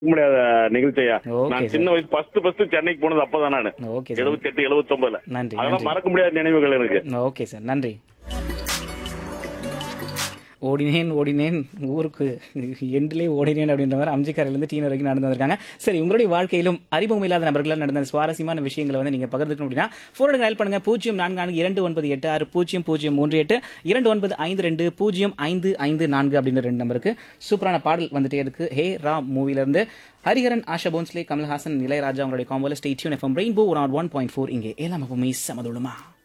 முடியாத நிகழ்ச்சியா Okay, நான் sir. சின்ன வயசு ஃபர்ஸ்ட் ஃபர்ஸ்ட் சென்னைக்கு போனது அப்பதான் நானு ஓகே சார் எழுபத்தி எட்டு எழுபத்தி ஒன்பதுல நன்றி அதெல்லாம் நன்றி மறக்க முடியாத நினைவுகள் எனக்கு ஓகே சார் நன்றி ஓடினேன் ஓடினேன் ஊருக்கு எண்டிலே ஓடினேன் அப்படின்ற மாதிரி அம்ஜிக்காரிலிருந்து டீன் வரைக்கும் நடந்து வந்திருக்காங்க சரி உங்களுடைய வாழ்க்கையிலும் அறிமுகம் இல்லாத நபர்களால் நடந்த சுவாரஸ்யமான விஷயங்களை வந்து நீங்கள் பகிர்ந்துக்கணும் அப்படின்னா ஃபோன் டயல் பண்ணுங்க பூஜ்ஜியம் நான்கு நான்கு இரண்டு ஒன்பது எட்டு ஆறு பூஜ்ஜியம் பூஜ்ஜியம் மூன்று எட்டு இரண்டு ஒன்பது ஐந்து ரெண்டு பூஜ்ஜியம் ஐந்து ஐந்து நான்கு அப்படின்ற ரெண்டு நம்பருக்கு சூப்பரான பாடல் வந்துட்டே இருக்கு ஹே ராம் மூவிலிருந்து ஹரிஹரன் ஆஷா போன்ஸ்லே கமல்ஹாசன் இளையராஜா அவங்களுடைய காம்போல stay tuned FM rainbow one one point four இங்கே ஏழாம் எப்பவுமே சமதுளமா